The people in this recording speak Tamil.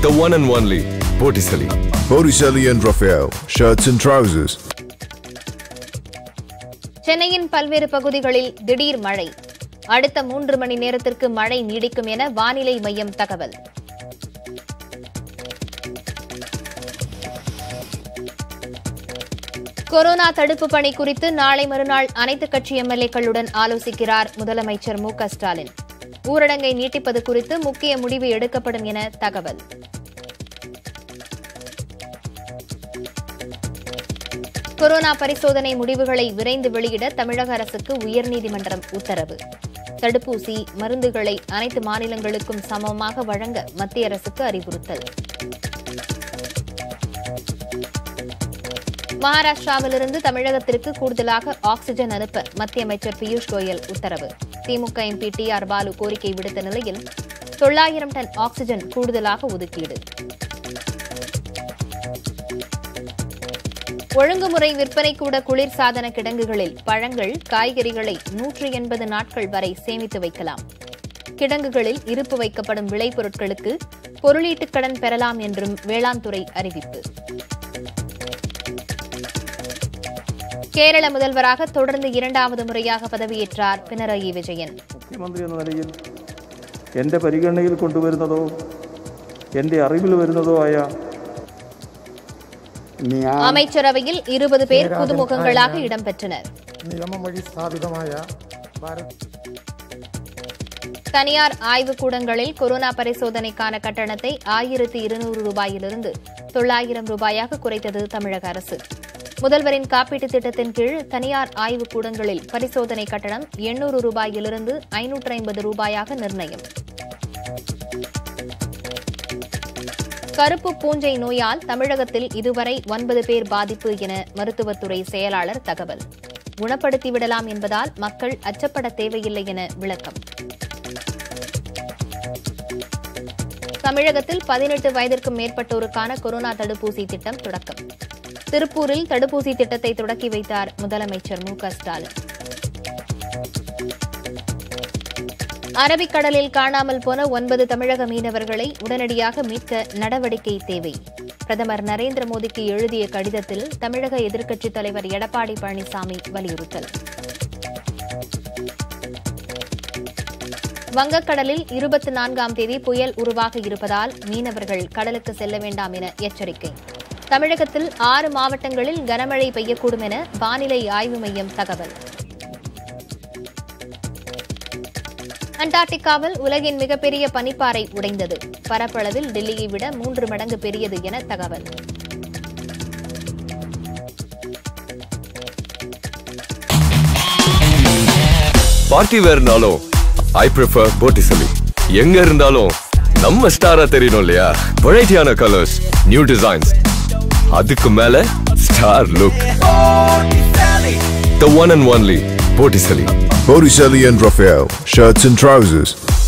The one and only Botticelli. Botticelli and Raphael, shirts and trousers. சென்னையின் பல்வேறு பகுதிகளில் திடீர் மழை அடுத்த மூன்று மணி நேரத்திற்கு மழை நீடிக்கும் என வானிலை மையம் தகவல் கொரோனா தடுப்பு பணி குறித்து நாளை மறுநாள் அனைத்துக் கட்சி எம்எல்ஏக்களுடன் ஆலோசிக்கிறார் முதலமைச்சர் மு க ஸ்டாலின் ஊரடங்கை நீட்டிப்பது குறித்து முக்கிய முடிவு எடுக்கப்படும் என தகவல் கொரோனா பரிசோதனை முடிவுகளை விரைந்து வெளியிட தமிழக அரசுக்கு உயர்நீதிமன்றம் உத்தரவு தடுப்பூசி மருந்துகளை அனைத்து மாநிலங்களுக்கும் சமமாக வழங்க மத்திய அரசுக்கு அறிவுறுத்தல் மகாராஷ்டிராவிலிருந்து தமிழகத்திற்கு கூடுதலாக ஆக்ஸிஜன் அனுப்ப மத்திய அமைச்சர் பியூஷ் கோயல் உத்தரவு திமுக எம்பி டி ஆர் பாலு கோரிக்கை விடுத்த நிலையில் தொள்ளாயிரம் டன் ஆக்ஸிஜன் கூடுதலாக ஒதுக்கீடு ஒழுங்குமுறை விற்பனை கூட குளிர்சாதன கிடங்குகளில் பழங்கள் காய்கறிகளை நூற்று எண்பது நாட்கள் வரை சேமித்து வைக்கலாம் கிடங்குகளில் இருப்பு வைக்கப்படும் விளைபொருட்களுக்கு பொருளீட்டுக் கடன் பெறலாம் என்றும் வேளாண் துறை அறிவிப்பு கேரள முதல்வராக தொடர்ந்து இரண்டாவது முறையாக பதவியேற்றார் പിണറായി വിജയൻ മുഖ്യമന്ത്രി എന്ന നിലയിൽ എൻ്റെ പരിഗണനയിൽ കൊണ്ടുവരുന്നതോ എൻ്റെ അറിവിൽ വരുന്നതോ ആയ ഞാൻ அமைச்சரவையில் இருபது பேர் புதுமுகங்களாக இடம்பெற்றனர் നിയമം വഴി സ്ഥാപിതമായ ഭാരത് தனியார் ஆய்வுக்கூடங்களில் கொரோனா பரிசோதனைக்கான கட்டணத்தை ஆயிரத்து இருநூறு ரூபாயிலிருந்து தொள்ளாயிரம் ரூபாயாக குறைத்தது தமிழக அரசு முதல்வரின் காப்பீட்டுத் திட்டத்தின் கீழ் தனியார் ஆய்வுக்கூடங்களில் பரிசோதனை கட்டணம் எண்ணூறு ரூபாயிலிருந்து ஐநூற்று ஐம்பது ரூபாயாக நிர்ணயம் கருப்பு பூஞ்சை நோயால் தமிழகத்தில் இதுவரை ஒன்பது பேர் பாதிப்பு என மருத்துவத்துறை செயலாளர் தகவல் குணப்படுத்தி விடலாம் என்பதால் மக்கள் அச்சப்பட தேவையில்லை என விளக்கம் தமிழகத்தில் பதினெட்டு வயதிற்கும் மேற்பட்டோருக்கான கொரோனா தடுப்பூசி திட்டம் தொடக்கம் திருப்பூரில் தடுப்பூசி திட்டத்தை தொடக்கி வைத்தார் முதலமைச்சர் மு க ஸ்டாலின் அரபிக்கடலில் காணாமல் போன ஒன்பது தமிழக மீனவர்களை உடனடியாக மீட்க நடவடிக்கை தேவை பிரதமர் நரேந்திர மோடிக்கு எழுதிய கடிதத்தில் தமிழக எதிர்க்கட்சித் தலைவர் எடப்பாடி பழனிசாமி வலியுறுத்தல் வங்கக்கடலில் இருபத்தி நான்காம் தேதி புயல் உருவாக இருப்பதால் மீனவர்கள் கடலுக்கு செல்ல வேண்டாம் என எச்சரிக்கை தமிழகத்தில் ஆறு மாவட்டங்களில் கனமழை பெய்யக்கூடும் என வானிலை ஆய்வு மையம் தகவல் அண்டார்டிகாவில் உலகின் மிகப்பெரிய பனிப்பாறை உடைந்தது பரப்பளவில் டெல்லியை விட மூன்று மடங்கு பெரியது என தகவல் பார்ட்டி வேர்னாலும் ஐ ப்ரிஃபர் Botticelli. எங்க இருந்தாலும் நம்ம ஸ்டாரா தெரியணும் இல்லையா வெரைட்டியான கலர்ஸ் நியூ டிசைன்ஸ் அதுக்கு மேல star look The one and only Botticelli. Botticelli and Raphael, shirts and trousers.